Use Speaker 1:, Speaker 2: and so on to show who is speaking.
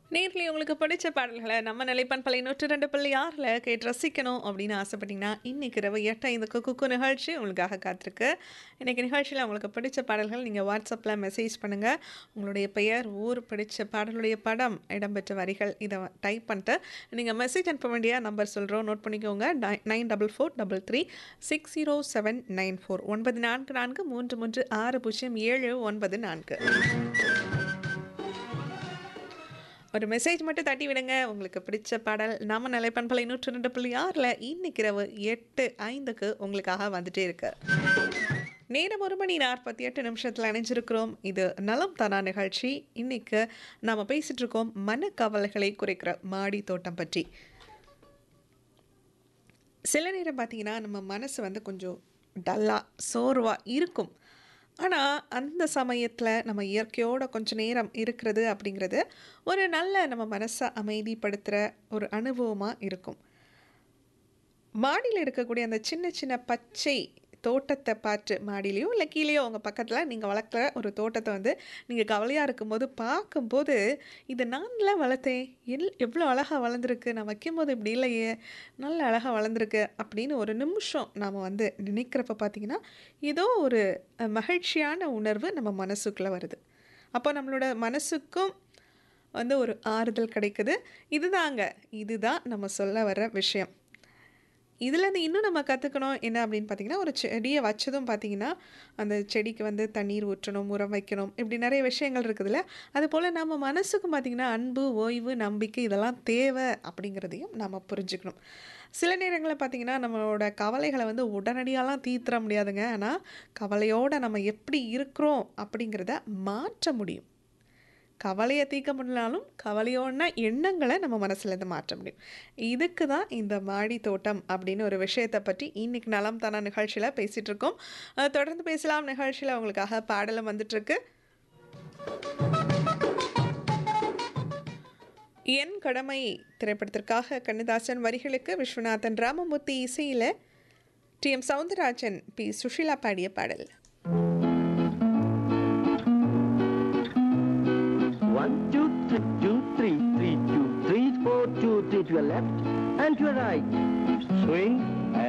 Speaker 1: Nearly உங்களுக்கு பிடிச்ச பாடல்களை நம்ம நிலைப்பான் பழைய நூற்று ரெண்டு புள்ளி ஆறில் கேட்டு ரசிக்கணும் அப்படின்னு ஆசைப்பட்டீங்கன்னா இன்னைக்கு இரவு எட்டு ஐந்துக்கு குக்கு நிகழ்ச்சி உங்களுக்காக காத்திருக்கு இன்னைக்கு நிகழ்ச்சியில் உங்களுக்கு பிடிச்ச பாடல்கள் நீங்கள் வாட்ஸ்அப்பில் மெசேஜ் பண்ணுங்கள் உங்களுடைய பெயர் ஊர் பிடிச்ச பாடலுடைய படம் இடம்பெற்ற வரிகள் இதை டைப் பண்ணிட்டு நீங்கள் மெசேஜ் அனுப்ப வேண்டிய நம்பர் சொல்கிறோம் நோட் பண்ணிக்கோங்க nine double four double three six zero seven nine four ஒன்பது நான்கு நான்கு மூன்று மூன்று ஆறு பூஜ்ஜியம் ஏழு ஒன்பது நான்கு ஒரு மெசேஜ் மட்டும் தட்டி விடுங்க உங்களுக்கு பிடிச்ச பாடல் நம்ம நிலைப்பண்பலை நூற்றி ரெண்டு புள்ளி ஆறில் இன்னைக்கு இரவு எட்டு ஐந்துக்கு உங்களுக்காக வந்துட்டே இருக்கு நேரம் ஒரு மணி நாற்பத்தி எட்டு நிமிஷத்தில் இணைஞ்சிருக்கிறோம் இது நலம் தானா நிகழ்ச்சி இன்னைக்கு நாம் பேசிட்டு இருக்கோம் மனக்கவலைகளை குறைக்கிற மாடி தோட்டம் பற்றி சில நேரம் பார்த்தீங்கன்னா நம்ம மனசு வந்து கொஞ்சம் டல்லாக சோர்வாக இருக்கும் ஆனால் அந்த சமயத்தில் நம்ம இயற்கையோட கொஞ்ச நேரம் இருக்கிறது அப்படிங்கிறது ஒரு நல்ல நம்ம மனசை அமைதிப்படுத்துகிற ஒரு அனுபவமாக இருக்கும் மாடியில் இருக்கக்கூடிய அந்த சின்ன சின்ன பச்சை தோட்டத்தை பார்த்து மாடியிலையோ இல்லை கீழேயோ உங்கள் பக்கத்தில் நீங்கள் வளர்க்குற ஒரு தோட்டத்தை வந்து நீங்கள் கவலையாக இருக்கும்போது பார்க்கும்போது இது நான்லாம் வளர்த்தேன் எல் எவ்வளோ அழகாக வளர்ந்துருக்கு நான் வைக்கும்போது இப்படி இல்லையே நல்ல அழகாக வளர்ந்துருக்கு அப்படின்னு ஒரு நிமிஷம் நாம் வந்து நினைக்கிறப்ப பார்த்திங்கன்னா ஏதோ ஒரு அஹ், மகிழ்ச்சியான உணர்வு நம்ம மனசுக்குள்ளே வருது அப்போ நம்மளோட மனசுக்கும் வந்து ஒரு ஆறுதல் கிடைக்குது இதுதாங்க இதுதான் நம்ம சொல்ல வர விஷயம் இதுலேருந்து இன்னும் நம்ம கற்றுக்கணும் என்ன அப்படின்னு பார்த்தீங்கன்னா ஒரு செடியை வச்சதும் பார்த்தீங்கன்னா அந்த செடிக்கு வந்து தண்ணீர் ஊற்றணும் உரம் வைக்கணும் இப்படி நிறைய விஷயங்கள் இருக்குதுல்ல அதுபோல் நம்ம மனசுக்கும் பார்த்திங்கன்னா அன்பு ஓய்வு நம்பிக்கை இதெல்லாம் தேவை அப்படிங்கிறதையும் நம்ம புரிஞ்சுக்கணும் சில நேரங்களில் பார்த்திங்கன்னா நம்மளோட கவலைகளை வந்து உடனடியாலாம் தீர்த்துற முடியாதுங்க ஆனால் கவலையோடு நம்ம எப்படி இருக்கிறோம் அப்படிங்கிறத மாற்ற முடியும் கவலையை தீர்க்க முடியலாலும் கவலையோட எண்ணங்களை நம்ம மனசுலேருந்து மாற்ற முடியும் இதுக்கு தான் இந்த மாடி தோட்டம் அப்படின்னு ஒரு விஷயத்தை பற்றி இன்னைக்கு நலம் தானா நிகழ்ச்சியில் பேசிகிட்டு இருக்கோம் அஹ் தொடர்ந்து பேசலாம் நிகழ்ச்சியில் உங்களுக்காக பாடலும் வந்துட்டுருக்கு என் கடமை திரைப்படத்திற்காக கண்ணதாசன் வரிகளுக்கு விஸ்வநாதன் ராமமூர்த்தி இசையில் T M Soundararajan P Susheela பாடிய பாடல்
Speaker 2: One, two, three, two, three, three, two, three, four, two, three to your left and to your right. Swing,